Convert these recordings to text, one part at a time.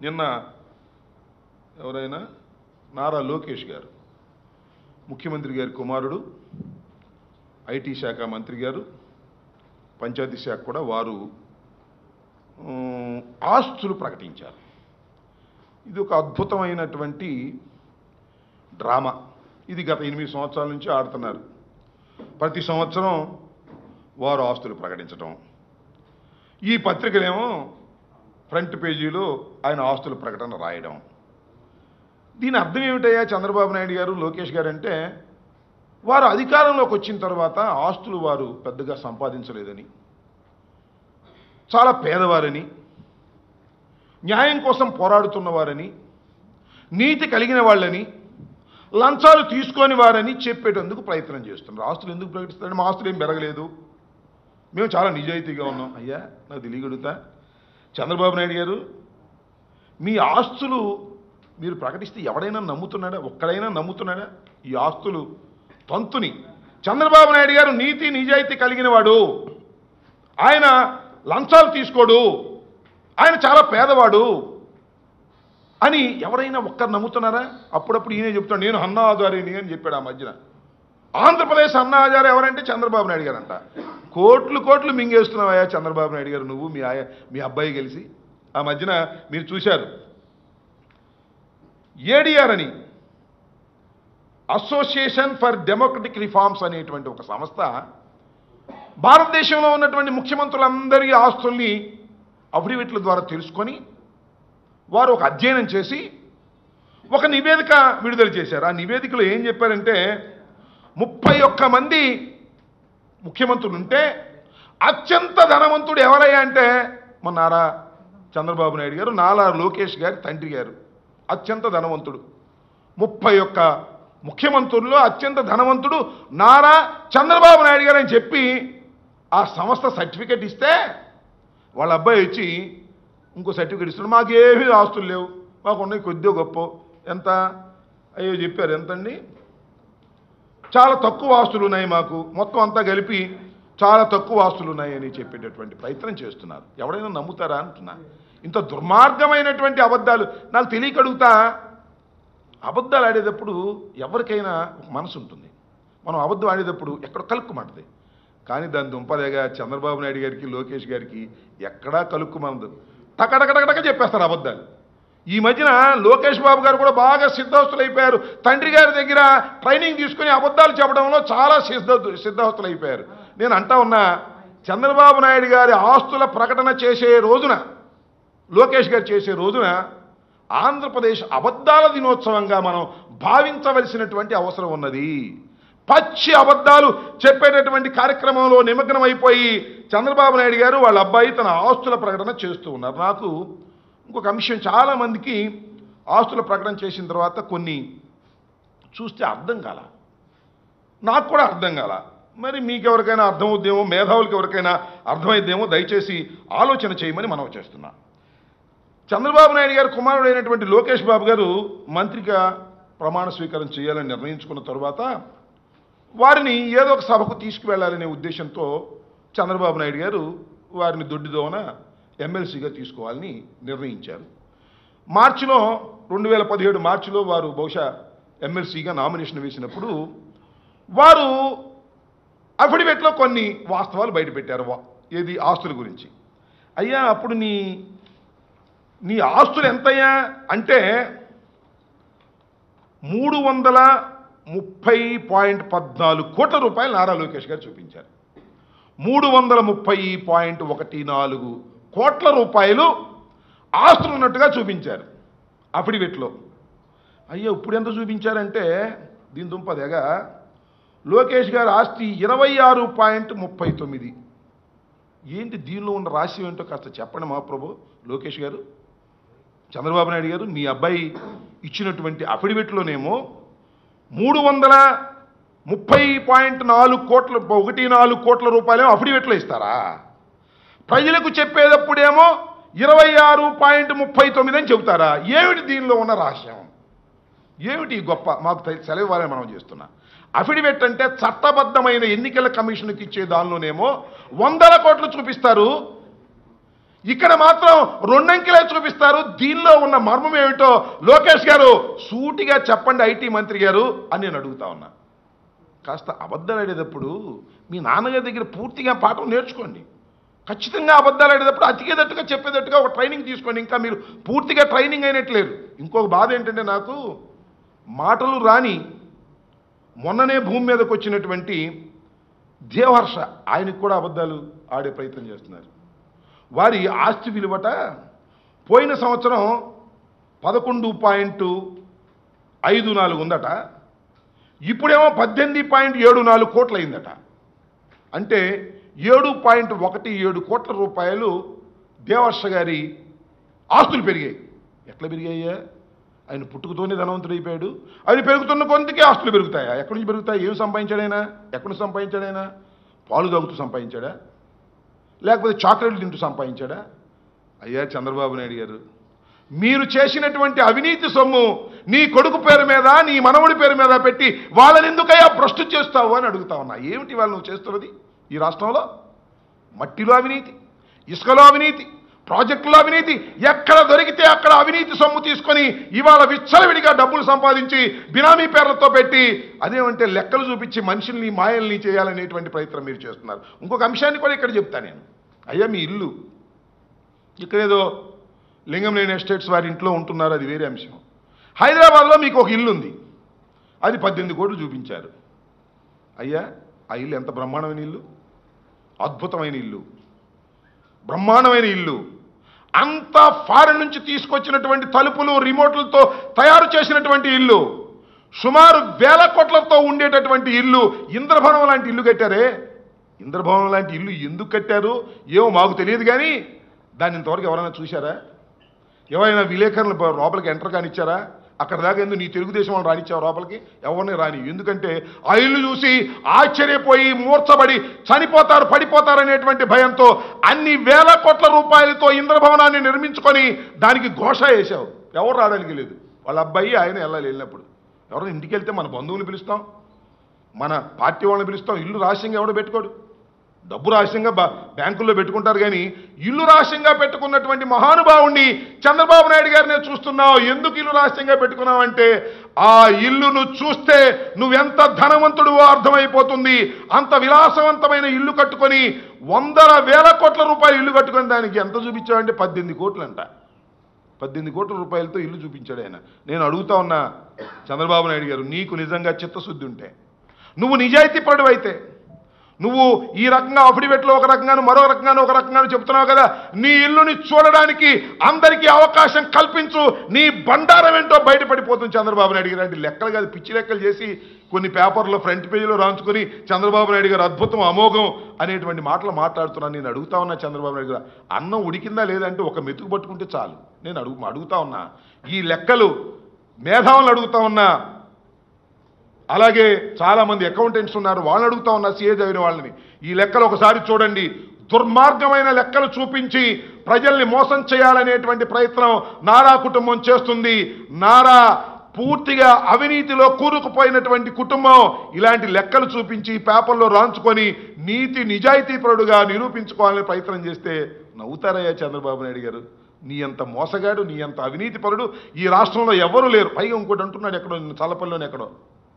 నిన్న ఎవరైనా నారా లోకేష్ గారు ముఖ్యమంత్రి గారి కుమారుడు ఐటీ శాఖ మంత్రి గారు పంచాయతీ శాఖ కూడా వారు ఉమ్, ఆస్తులు ప్రకటించారు ఇది ఒక అద్భుతమైనటువంటి డ్రామా ఇది గత ఎనిమిది సంవత్సరాల నుంచి ఆడుతున్నారు ప్రతి సంవత్సరం వారు ఆస్తులు ప్రకటించడం ఈ పత్రికలేమో ఫ్రంట్ పేజీలో ఆయన ఆస్తుల ప్రకటన రాయడం దీని అర్థం ఏమిటయ్యా చంద్రబాబు నాయుడు గారు లోకేష్ గారు అంటే వారు అధికారంలోకి వచ్చిన తర్వాత ఆస్తులు వారు పెద్దగా సంపాదించలేదని చాలా పేదవారని న్యాయం కోసం పోరాడుతున్నవారని నీతి కలిగిన వాళ్ళని లంచాలు తీసుకొని వారని చెప్పేటందుకు ప్రయత్నం చేస్తున్నారు ఆస్తులు ఎందుకు ప్రకటిస్తారంటే మా ఆస్తులు ఏం పెరగలేదు మేము చాలా నిజాయితీగా ఉన్నాం అయ్యా నాకు తెలియగలుగుతా చంద్రబాబు నాయుడు గారు మీ ఆస్తులు మీరు ప్రకటిస్తే ఎవడైనా నమ్ముతున్నాడా ఒక్కడైనా నమ్ముతున్నాడా ఈ ఆస్తులు తంతుని చంద్రబాబు నాయుడు గారు నీతి నిజాయితీ కలిగిన వాడు ఆయన లంచాలు తీసుకోడు ఆయన చాలా పేదవాడు అని ఎవరైనా ఒక్కరు నమ్ముతున్నారా అప్పుడప్పుడు ఈయనే చెప్తాడు నేను అన్నా ఆధారిని అని చెప్పాడు ఆ మధ్యన ఆంధ్రప్రదేశ్ అన్నా ఆధారం ఎవరంటే చంద్రబాబు నాయుడు గారు అంట కోట్లు కోట్లు మింగేస్తున్నావయ్యా చంద్రబాబు నాయుడు గారు నువ్వు మీ ఆయ మీ అబ్బాయి కలిసి ఆ మధ్యన మీరు చూశారు ఏడిఆర్ అని అసోసియేషన్ ఫర్ డెమోక్రటిక్ రిఫార్మ్స్ అనేటువంటి ఒక సంస్థ భారతదేశంలో ఉన్నటువంటి ముఖ్యమంత్రులందరి ఆస్తుల్ని అఫిడవిట్ల ద్వారా తెలుసుకొని వారు ఒక అధ్యయనం చేసి ఒక నివేదిక విడుదల చేశారు ఆ నివేదికలో ఏం చెప్పారంటే ముప్పై ఒక్క మంది ముఖ్యమంత్రులు ఉంటే అత్యంత ధనవంతుడు ఎవరయ్యా అంటే మన నారా చంద్రబాబు నాయుడు గారు నారా లోకేష్ గారి తండ్రి గారు అత్యంత ధనవంతుడు ముప్పై ఒక్క ముఖ్యమంత్రుల్లో అత్యంత ధనవంతుడు నారా చంద్రబాబు నాయుడు గారు అని చెప్పి ఆ సంస్థ సర్టిఫికెట్ ఇస్తే వాళ్ళ అబ్బాయి వచ్చి ఇంకో సర్టిఫికెట్ ఇస్తున్నాడు మాకేమీ ఆస్తులు లేవు మాకు ఉన్నాయి కొద్దిగా గొప్ప ఎంత అయ్యో చెప్పారు ఎంతండి చాలా తక్కువ ఆస్తులు ఉన్నాయి మాకు మొత్తం అంతా కలిపి చాలా తక్కువ ఆస్తులు ఉన్నాయని చెప్పేటటువంటి ప్రయత్నం చేస్తున్నారు ఎవడైనా నమ్ముతారా అంటున్నా ఇంత దుర్మార్గమైనటువంటి అబద్ధాలు నాకు తెలియకడుగుతా అబద్ధాలు ఆడేటప్పుడు ఎవరికైనా ఒక మనసు ఉంటుంది మనం అబద్ధం ఆడేటప్పుడు ఎక్కడ కలుక్కుమంటది కానీ దాని దుంపదేగా చంద్రబాబు నాయుడు గారికి లోకేష్ గారికి ఎక్కడా కలుక్కుమందు టకటకటకటక చెప్పేస్తారు అబద్ధాలు ఈ మధ్యన లోకేష్ బాబు గారు కూడా బాగా సిద్ధహస్తులైపోయారు తండ్రి గారి దగ్గర ట్రైనింగ్ తీసుకుని అబద్ధాలు చెప్పడంలో చాలా సిద్ధ సిద్ధహస్తులైపోయారు నేను అంటా ఉన్నా చంద్రబాబు నాయుడు గారి ఆస్తుల ప్రకటన చేసే రోజున లోకేష్ గారు చేసే రోజున ఆంధ్రప్రదేశ్ అబద్ధాల దినోత్సవంగా మనం భావించవలసినటువంటి అవసరం ఉన్నది పచ్చి అబద్ధాలు చెప్పేటటువంటి కార్యక్రమంలో నిమగ్నం అయిపోయి చంద్రబాబు నాయుడు గారు వాళ్ళ అబ్బాయి తన ఆస్తుల ప్రకటన చేస్తూ ఉన్నారు నాకు ఇంకొక అంశం చాలామందికి ఆస్తుల ప్రకటన చేసిన తర్వాత కొన్ని చూస్తే అర్థం కాల నాకు కూడా అర్థం కాల మరి మీకు ఎవరికైనా అర్థమవుద్దేమో మేధావులకు ఎవరికైనా అర్థమైద్దేమో దయచేసి ఆలోచన చేయమని మనం చేస్తున్నా చంద్రబాబు నాయుడు గారు కుమారుడైనటువంటి లోకేష్ బాబు గారు మంత్రిగా ప్రమాణ స్వీకారం చేయాలని నిర్ణయించుకున్న తరువాత వారిని ఏదో ఒక సభకు తీసుకువెళ్ళాలనే ఉద్దేశంతో చంద్రబాబు నాయుడు గారు వారిని దొడ్డిదోన ఎమ్మెల్సీగా తీసుకోవాలని నిర్ణయించారు మార్చిలో రెండు వేల పదిహేడు మార్చిలో వారు బహుశా ఎమ్మెల్సీగా నామినేషన్ వేసినప్పుడు వారు అఫిడవిట్లో కొన్ని వాస్తవాలు బయటపెట్టారు వా- ఏది ఆస్తుల గురించి అయ్యా అప్పుడు నీ నీ ఆస్తులు ఎంతయ్యా అంటే మూడు వందల ముప్పై పాయింట్ పద్నాలుగు కోట్ల రూపాయలు నారా లోకేష్ గారు చూపించారు మూడు వందల ముప్పై పాయింట్ ఒకటి నాలుగు కోట్ల రూపాయలు ఆస్తులు ఉన్నట్టుగా చూపించారు అఫిడవిట్లో అయ్యో ఇప్పుడు ఎంత చూపించారంటే దీని దుంపదేగా లోకేష్ గారి ఆస్తి ఇరవై ఆరు పాయింట్ ముప్పై తొమ్మిది ఏంటి దీనిలో ఉన్న రహస్యం ఏంటో కాస్త చెప్పండి మా ప్రభు లోకేష్ గారు చంద్రబాబు నాయుడు గారు మీ అబ్బాయి ఇచ్చినటువంటి అఫిడవిట్లోనేమో మూడు వందల ముప్పై పాయింట్ నాలుగు కోట్ల ఒకటి నాలుగు కోట్ల రూపాయలు అఫిడవిట్లో ఇస్తారా ప్రజలకు చెప్పేటప్పుడేమో ఇరవై ఆరు పాయింట్ ముప్పై తొమ్మిది అని చెబుతారా ఏమిటి దీనిలో ఉన్న రహస్యం ఏమిటి ఈ గొప్ప మాకు తె- సెలవు ఇవ్వాలని మనం చేస్తున్నా అఫిడవిట్ అంటే చట్టబద్ధమైన ఎన్నికల కమిషన్కి ఇచ్చే దానిలోనేమో వందల కోట్లు చూపిస్తారు ఇక్కడ మాత్రం రెండంకెలే చూపిస్తారు దీనిలో ఉన్న మర్మం ఏమిటో లోకేష్ గారు సూటిగా చెప్పండి ఐటీ మంత్రి గారు అని నేను అడుగుతా ఉన్నా కాస్త అబద్ధాలు ఆడేటప్పుడు మీ నాన్నగారి దగ్గర పూర్తిగా పాఠం నేర్చుకోండి ఖచ్చితంగా అబద్ధాలు ఆడేటప్పుడు అతికేటట్టుగా చెప్పేటట్టుగా ఒక ట్రైనింగ్ తీసుకోండి ఇంకా మీరు పూర్తిగా ట్రైనింగ్ అయినట్లేరు ఇంకొక బాధ ఏంటంటే నాకు మాటలు రాని మొన్ననే భూమి మీదకి వచ్చినటువంటి దేవర్ష ఆయనకు కూడా అబద్ధాలు ఆడే ప్రయత్నం చేస్తున్నారు వారి ఆస్తి విలువట పోయిన సంవత్సరం పదకొండు పాయింట్ ఐదు నాలుగు ఉందట ఇప్పుడేమో పద్దెనిమిది పాయింట్ ఏడు నాలుగు కోట్లు అయిందట అంటే ఏడు పాయింట్ ఒకటి ఏడు కోట్ల రూపాయలు దేవర్ష గారి ఆస్తులు పెరిగాయి ఎట్లా పెరిగాయ్యా ఆయన పుట్టుకతోనే ధనవంతుడు అయిపోయాడు ఆయన పెరుగుతున్న కొంతకే ఆస్తులు పెరుగుతాయా ఎక్కడి నుంచి పెరుగుతాయి ఏం సంపాదించాడైనా ఎక్కడి నుంచి సంపాదించాడైనా పాలు తాగుతూ సంపాదించాడా లేకపోతే చాక్లెట్లు తింటూ సంపాదించాడా అయ్యా చంద్రబాబు నాయుడు గారు మీరు చేసినటువంటి అవినీతి సొమ్ము నీ కొడుకు పేరు మీద నీ మనవడి పేరు మీద పెట్టి వాళ్ళని ఎందుకయ్యా భ్రష్టు చేస్తావు అని అడుగుతా ఉన్నా ఏమిటి వాళ్ళు నువ్వు చేస్తున్నది ఈ రాష్ట్రంలో మట్టిలో అవినీతి ఇసుకలో అవినీతి ప్రాజెక్టులో అవినీతి ఎక్కడ దొరికితే అక్కడ అవినీతి సొమ్ము తీసుకొని ఇవాళ విచ్చలవిడిగా డబ్బులు సంపాదించి బినామీ పేర్లతో పెట్టి అదేమంటే లెక్కలు చూపించి మనుషుల్ని మాయల్ని చేయాలనేటువంటి ప్రయత్నం మీరు చేస్తున్నారు ఇంకొక అంశాన్ని కూడా ఇక్కడ చెప్తా నేను అయ్యా మీ ఇల్లు ఇక్కడేదో లింగంలేని ఎస్టేట్స్ వారి ఇంట్లో ఉంటున్నారు అది వేరే అంశం హైదరాబాద్లో మీకు ఒక ఇల్లు ఉంది అది పద్దెనిమిది కోట్లు చూపించారు అయ్యా ఆ ఇల్లు ఎంత బ్రహ్మాండమైన ఇల్లు అద్భుతమైన ఇల్లు బ్రహ్మాండమైన ఇల్లు అంత ఫారెన్ నుంచి తీసుకొచ్చినటువంటి తలుపులు రిమోట్లతో తయారు చేసినటువంటి ఇల్లు సుమారు వేల కోట్లతో ఉండేటటువంటి ఇల్లు ఇంద్రభవనం లాంటి ఇల్లు కట్టారే ఇంద్రభవనం లాంటి ఇల్లు ఎందుకు కట్టారు ఏమో మాకు తెలియదు కానీ దాన్ని ఇంతవరకు ఎవరైనా చూశారా ఎవరైనా విలేకరులు బ- లోపలికి ఎంటర్ కానిచ్చారా అక్కడ దాకా ఎందుకు నీ తెలుగుదేశం వాళ్ళు రానిచ్చావు లోపలికి ఎవరిని రాని ఎందుకంటే ఆ ఇల్లు చూసి ఆశ్చర్యపోయి మూర్చబడి చనిపోతారు పడిపోతారు అనేటువంటి భయంతో అన్ని వేల కోట్ల రూపాయలతో ఇంద్రభవనాన్ని నిర్మించుకొని దానికి ఘోష వేశావు ఎవరు రావడానికి లేదు వాళ్ళ అబ్బాయి ఆయన వెళ్ళాలి వెళ్ళినప్పుడు ఎవరైనా ఇంటికి వెళ్తే మన బంధువులు పిలుస్తాం మన పార్టీ వాళ్ళని పిలుస్తాం ఇల్లు రహస్యంగా ఎవడో పెట్టుకోడు డబ్బు రహస్యంగా బా బ్యాంకుల్లో పెట్టుకుంటారు కానీ ఇల్లు రహస్యంగా పెట్టుకున్నటువంటి మహానుభావుణ్ణి చంద్రబాబు నాయుడు గారినే చూస్తున్నావు ఎందుకు ఇల్లు రహస్యంగా పెట్టుకున్నావు అంటే ఆ ఇల్లును చూస్తే నువ్వెంత ధనవంతుడువో అర్థమైపోతుంది అంత విలాసవంతమైన ఇల్లు కట్టుకొని వందల వేల కోట్ల రూపాయలు ఇల్లు కట్టుకొని దానికి ఎంత చూపించావంటే పద్దెనిమిది కోట్లు అంట పద్దెనిమిది కోట్ల రూపాయలతో ఇల్లు చూపించాడు ఆయన నేను అడుగుతా ఉన్నా చంద్రబాబు నాయుడు గారు నీకు నిజంగా చిత్తశుద్ధి ఉంటే నువ్వు నిజాయితీ పరుడు అయితే నువ్వు ఈ రకంగా అఫిడవిట్లో ఒక రకంగాను మరో రకంగాను ఒక రకంగాను చెప్తున్నావు కదా నీ ఇల్లుని చూడడానికి అందరికీ అవకాశం కల్పించు నీ బండారం ఏంటో బయటపడిపోతుంది చంద్రబాబు నాయుడు గారు అంటే లెక్కలు కాదు పిచ్చి లెక్కలు చేసి కొన్ని పేపర్లో ఫ్రంట్ పేజీలో రాంచుకొని చంద్రబాబు నాయుడు గారు అద్భుతం అమోఘం అనేటువంటి మాటలు మాట్లాడుతున్నాను నేను అడుగుతా ఉన్నా చంద్రబాబు నాయుడు గారు అన్నం ఉడికిందా లేదంటే ఒక మెతుకు పట్టుకుంటే చాలు నేను అడుగు అడుగుతా ఉన్నా ఈ లెక్కలు మేధావులు అడుగుతా ఉన్నా అలాగే చాలా మంది అకౌంటెంట్స్ ఉన్నారు వాళ్ళని అడుగుతా ఉన్నా సీఏ చదివిన వాళ్ళని ఈ లెక్కలు ఒకసారి చూడండి దుర్మార్గమైన లెక్కలు చూపించి ప్రజల్ని మోసం చేయాలనేటువంటి ప్రయత్నం నారా కుటుంబం చేస్తుంది నారా పూర్తిగా అవినీతిలో కూరుకుపోయినటువంటి కుటుంబం ఇలాంటి లెక్కలు చూపించి పేపర్లో రాంచుకొని నీతి నిజాయితీ పరుడుగా నిరూపించుకోవాలని ప్రయత్నం చేస్తే నవ్వుతారయ్యా చంద్రబాబు నాయుడు గారు నీ అంత మోసగాడు నీ అంత అవినీతి పరుడు ఈ రాష్ట్రంలో ఎవరు లేరు పైగా ఇంకోటి అంటున్నాడు ఎక్కడో చల్లపల్లిలోనే ఎక్కడో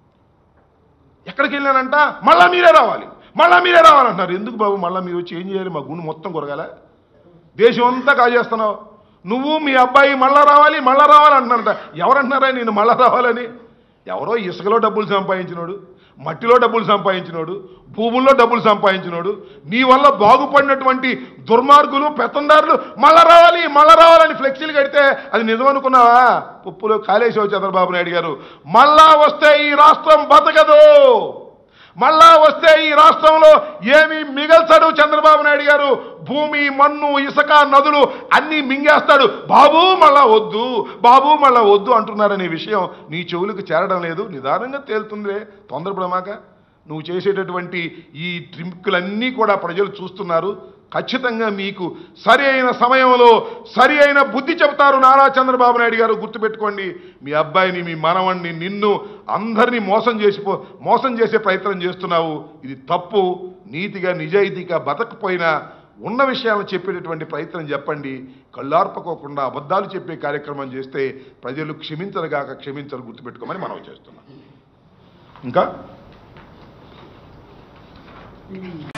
ఎక్కడికి వెళ్ళానంట మళ్ళా మీరే రావాలి మళ్ళా మీరే రావాలంటున్నారు ఎందుకు బాబు మళ్ళా మీరు వచ్చి ఏం చేయాలి మా గుండు మొత్తం కొరగాల దేశం అంతా కాజేస్తున్నావు నువ్వు మీ అబ్బాయి మళ్ళా రావాలి మళ్ళా రావాలి అంటున్నారంట ఎవరంటున్నారా నేను మళ్ళా రావాలని ఎవరో ఇసుకలో డబ్బులు సంపాదించినోడు మట్టిలో డబ్బులు సంపాదించినోడు భూముల్లో డబ్బులు సంపాదించినోడు నీ వల్ల బాగుపడినటువంటి దుర్మార్గులు పెత్తందారులు మళ్ళా రావాలి మళ్ళా రావాలని ఫ్లెక్సీలు కడితే అది నిజం అనుకున్నావా ఉప్పులో కాళేశ్వర చంద్రబాబు నాయుడు గారు మళ్ళా వస్తే ఈ రాష్ట్రం బతకదు మళ్ళా వస్తే ఈ రాష్ట్రంలో ఏమి మిగల్చడు చంద్రబాబు నాయుడు గారు భూమి మన్ను ఇసుక నదులు అన్నీ మింగేస్తాడు బాబు మళ్ళా వద్దు బాబు మళ్ళా వద్దు అంటున్నారనే విషయం నీ చెవులకు చేరడం లేదు నిదానంగా తేలుతుందే తొందరపడమాక నువ్వు చేసేటటువంటి ఈ ట్రింకులన్నీ కూడా ప్రజలు చూస్తున్నారు ఖచ్చితంగా మీకు సరి అయిన సమయంలో సరి అయిన బుద్ధి చెబుతారు నారా చంద్రబాబు నాయుడు గారు గుర్తుపెట్టుకోండి మీ అబ్బాయిని మీ మనవణ్ణి నిన్ను అందరినీ మోసం చేసిపో మోసం చేసే ప్రయత్నం చేస్తున్నావు ఇది తప్పు నీతిగా నిజాయితీగా బతకపోయినా ఉన్న విషయాలను చెప్పేటటువంటి ప్రయత్నం చెప్పండి కళ్ళార్పకోకుండా అబద్ధాలు చెప్పే కార్యక్రమం చేస్తే ప్రజలు క్షమించరుగాక క్షమించరు గుర్తుపెట్టుకోమని మనం చేస్తున్నాం ఇంకా